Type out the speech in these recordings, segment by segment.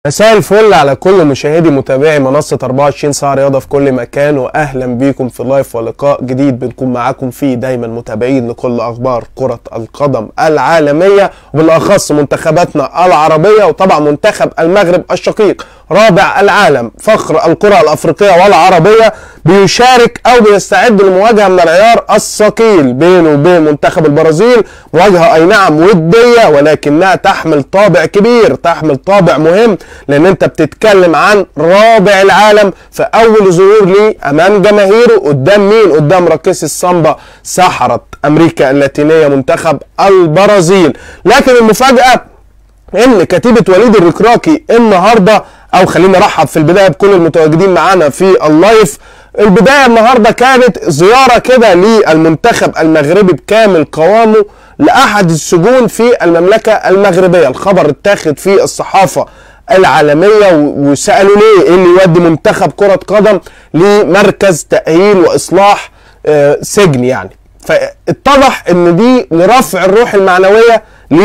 مساء الفل على كل مشاهدي متابعي منصة 24 ساعة رياضة في كل مكان وأهلا بيكم في لايف ولقاء جديد بنكون معاكم فيه دايما متابعين لكل أخبار كرة القدم العالمية وبالأخص منتخباتنا العربية وطبعا منتخب المغرب الشقيق رابع العالم فخر الكرة الأفريقية والعربية بيشارك أو بيستعد لمواجهة من العيار الثقيل بينه وبين منتخب البرازيل مواجهة أي نعم ودية ولكنها تحمل طابع كبير تحمل طابع مهم لأن أنت بتتكلم عن رابع العالم في أول ظهور ليه أمام جماهيره قدام مين؟ قدام راقصي السامبا سحرة أمريكا اللاتينية منتخب البرازيل لكن المفاجأة ان كتيبه وليد الركراكي النهارده او خلينا نرحب في البدايه بكل المتواجدين معانا في اللايف البدايه النهارده كانت زياره كده للمنتخب المغربي بكامل قوامه لاحد السجون في المملكه المغربيه الخبر اتاخد في الصحافه العالميه وسالوا ليه ايه اللي يودي منتخب كره قدم لمركز تاهيل واصلاح آه، سجن يعني فاتضح ان دي لرفع الروح المعنويه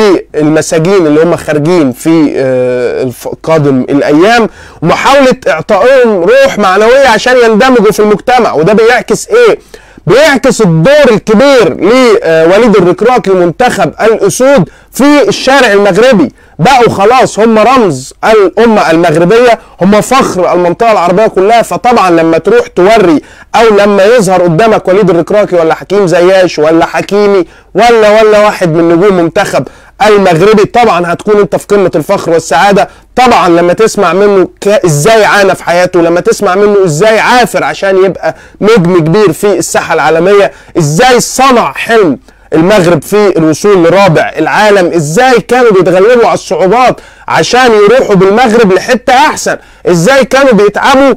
للمساجين اللي هم خارجين في آه، الف- قادم الايام ومحاوله اعطائهم روح معنويه عشان يندمجوا في المجتمع وده بيعكس ايه؟ بيعكس الدور الكبير لوليد الركراكي منتخب الاسود في الشارع المغربي بقوا خلاص هم رمز الامه المغربيه هم فخر المنطقه العربيه كلها فطبعا لما تروح توري او لما يظهر قدامك وليد الركراكي ولا حكيم زياش ولا حكيمي ولا ولا واحد من نجوم منتخب المغربي طبعا هتكون انت في قمه الفخر والسعاده طبعا لما تسمع منه ك- ازاي عانى في حياته لما تسمع منه ازاي عافر عشان يبقى نجم كبير في الساحه العالميه ازاي صنع حلم المغرب في الوصول لرابع العالم ازاي كانوا بيتغلبوا على الصعوبات عشان يروحوا بالمغرب لحته احسن ازاي كانوا بيتعبوا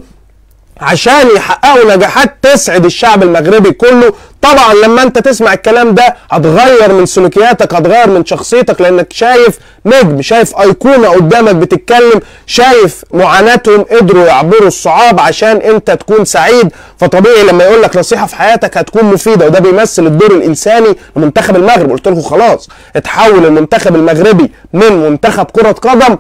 عشان يحققوا نجاحات تسعد الشعب المغربي كله طبعا لما انت تسمع الكلام ده هتغير من سلوكياتك هتغير من شخصيتك لانك شايف نجم شايف ايقونه قدامك بتتكلم شايف معاناتهم قدروا يعبروا الصعاب عشان انت تكون سعيد فطبيعي لما يقول لك نصيحه في حياتك هتكون مفيده وده بيمثل الدور الانساني لمنتخب المغرب قلت لكم خلاص اتحول المنتخب المغربي من منتخب كره قدم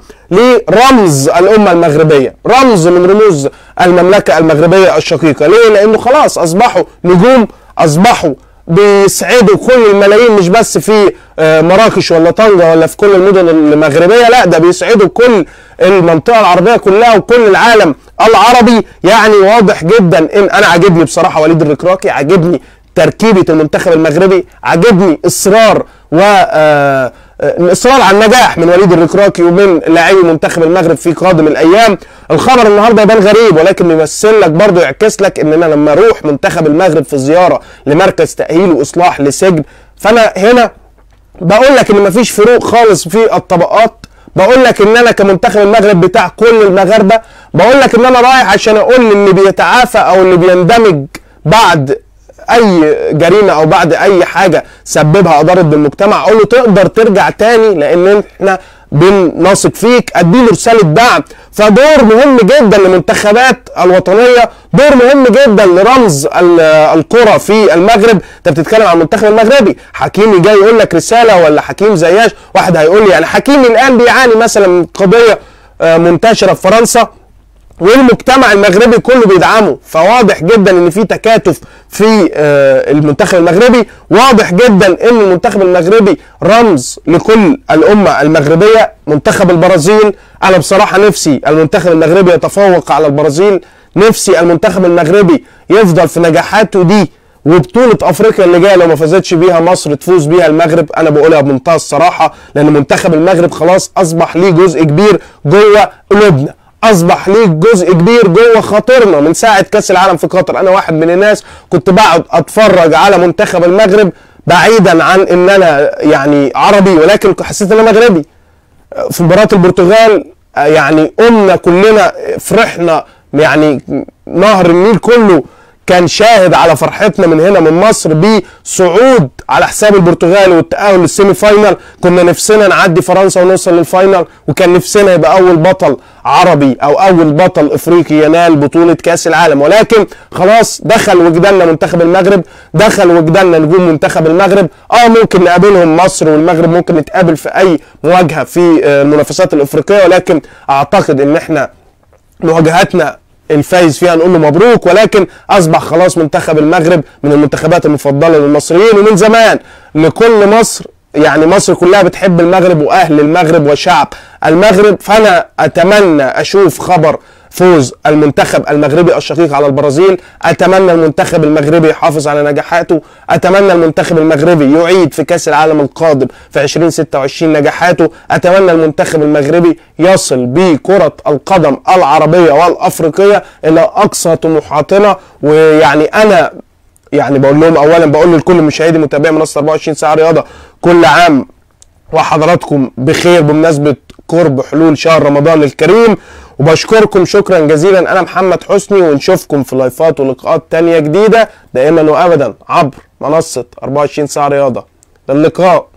لرمز الامه المغربيه رمز من رموز المملكه المغربيه الشقيقه ليه لانه خلاص اصبحوا نجوم اصبحوا بيسعدوا كل الملايين مش بس في آه، مراكش ولا طنجة ولا في كل المدن المغربية لا ده بيسعدوا كل المنطقة العربية كلها وكل العالم العربي يعني واضح جدا ان انا عاجبني بصراحة وليد الركراكي عاجبني تركيبة المنتخب المغربي عاجبني اصرار و آه، آه، الاصرار على النجاح من وليد الركراكي ومن لاعبي منتخب المغرب في قادم الايام الخبر النهارده يبان غريب ولكن يمثل لك برضه يعكس لك ان انا لما اروح منتخب المغرب في زياره لمركز تاهيل واصلاح لسجن فانا هنا بقول لك ان مفيش فروق خالص في الطبقات بقول لك ان انا كمنتخب المغرب بتاع كل المغاربه بقول لك ان انا رايح عشان اقول اللي بيتعافى او اللي بيندمج بعد اي جريمه او بعد اي حاجه سببها اضرت بالمجتمع اقول له تقدر ترجع تاني لان احنا بنثق فيك اديله رساله دعم فدور مهم جدا للمنتخبات الوطنيه دور مهم جدا لرمز ال- الكره في المغرب انت بتتكلم عن المنتخب المغربي حكيمي جاي يقول لك رساله ولا حكيم زياش واحد هيقول لي يعني حكيمي الان بيعاني مثلا من قضيه آه، منتشره في فرنسا والمجتمع المغربي كله بيدعمه فواضح جدا ان في تكاتف في آه، المنتخب المغربي واضح جدا ان المنتخب المغربي رمز لكل الامه المغربيه منتخب البرازيل انا بصراحه نفسي المنتخب المغربي يتفوق على البرازيل نفسي المنتخب المغربي يفضل في نجاحاته دي وبطولة افريقيا اللي جايه لو ما فازتش بيها مصر تفوز بيها المغرب انا بقولها بمنتهى الصراحه لان منتخب المغرب خلاص اصبح ليه جزء كبير جوه قلوبنا اصبح ليه جزء كبير جوه خاطرنا من ساعه كاس العالم في قطر انا واحد من الناس كنت بقعد اتفرج على منتخب المغرب بعيدا عن ان انا يعني عربي ولكن حسيت ان انا مغربي في مباراه البرتغال يعني قمنا كلنا فرحنا يعني نهر النيل كله كان شاهد على فرحتنا من هنا من مصر بصعود على حساب البرتغال والتأهل للسيمي فاينال كنا نفسنا نعدي فرنسا ونوصل للفاينال وكان نفسنا يبقى أول بطل عربي أو أول بطل إفريقي ينال بطولة كأس العالم ولكن خلاص دخل وجداننا منتخب المغرب دخل وجداننا نجوم منتخب المغرب اه ممكن نقابلهم مصر والمغرب ممكن نتقابل في أي مواجهة في المنافسات الإفريقية ولكن أعتقد إن احنا مواجهاتنا الفايز فيها نقول له مبروك ولكن اصبح خلاص منتخب المغرب من المنتخبات المفضله للمصريين ومن زمان لكل مصر يعني مصر كلها بتحب المغرب واهل المغرب وشعب المغرب فانا اتمنى اشوف خبر فوز المنتخب المغربي الشقيق على البرازيل اتمنى المنتخب المغربي يحافظ على نجاحاته اتمنى المنتخب المغربي يعيد في كاس العالم القادم في 2026 نجاحاته اتمنى المنتخب المغربي يصل بكرة القدم العربية والافريقية الى اقصى طموحاتنا ويعني انا يعني بقول لهم اولا بقول لكل مشاهدي متابعي منصه 24 ساعه رياضه كل عام وحضراتكم بخير بمناسبه قرب حلول شهر رمضان الكريم وبشكركم شكرا جزيلا انا محمد حسني ونشوفكم في لايفات ولقاءات تانية جديدة دائما وابدا عبر منصة 24 ساعة رياضة للقاء